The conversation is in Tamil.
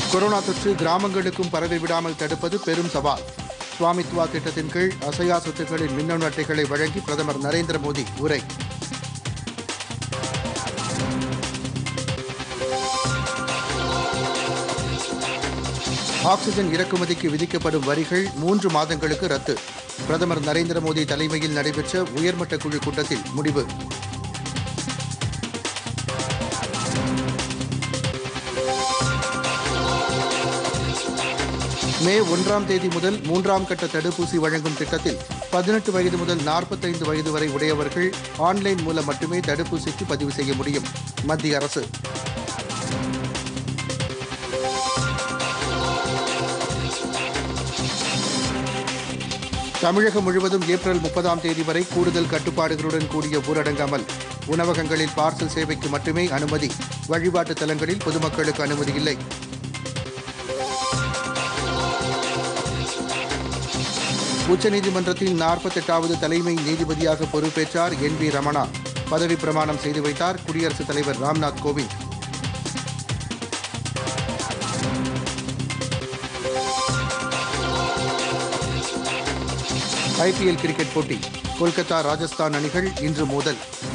கொரோனா தொற்று கிராமங்களுக்கும் பரவி விடாமல் தடுப்பது பெரும் சவால் சுவாமித்வா திட்டத்தின் கீழ் அசையா சொத்துக்களின் மின்னணு அட்டைகளை வழங்கி பிரதமர் நரேந்திர மோடி உரை ஆக்ஸிஜன் இறக்குமதிக்கு விதிக்கப்படும் வரிகள் மூன்று மாதங்களுக்கு ரத்து பிரதமர் நரேந்திர மோடி தலைமையில் நடைபெற்ற உயர்மட்ட குழு கூட்டத்தில் முடிவு மே ஒன்றாம் தேதி முதல் மூன்றாம் கட்ட தடுப்பூசி வழங்கும் திட்டத்தில் பதினெட்டு வயது முதல் நாற்பத்தைந்து வயது வரை உடையவர்கள் ஆன்லைன் மூலம் மட்டுமே தடுப்பூசிக்கு பதிவு செய்ய முடியும் மத்திய அரசு தமிழகம் முழுவதும் ஏப்ரல் முப்பதாம் தேதி வரை கூடுதல் கட்டுப்பாடுகளுடன் கூடிய ஊரடங்கு அமல் உணவகங்களில் பார்சல் சேவைக்கு மட்டுமே அனுமதி வழிபாட்டு தலங்களில் பொதுமக்களுக்கு அனுமதி இல்லை உச்சநீதிமன்றத்தின் நாற்பத்தெட்டாவது தலைமை நீதிபதியாக பொறுப்பேற்றார் என் வி ரமணா பதவி பிரமாணம் செய்து வைத்தார் குடியரசுத் தலைவர் ராம்நாத் கோவிந்த் ஐபிஎல் கிரிக்கெட் போட்டி கொல்கத்தா ராஜஸ்தான் அணிகள் இன்று மோதல்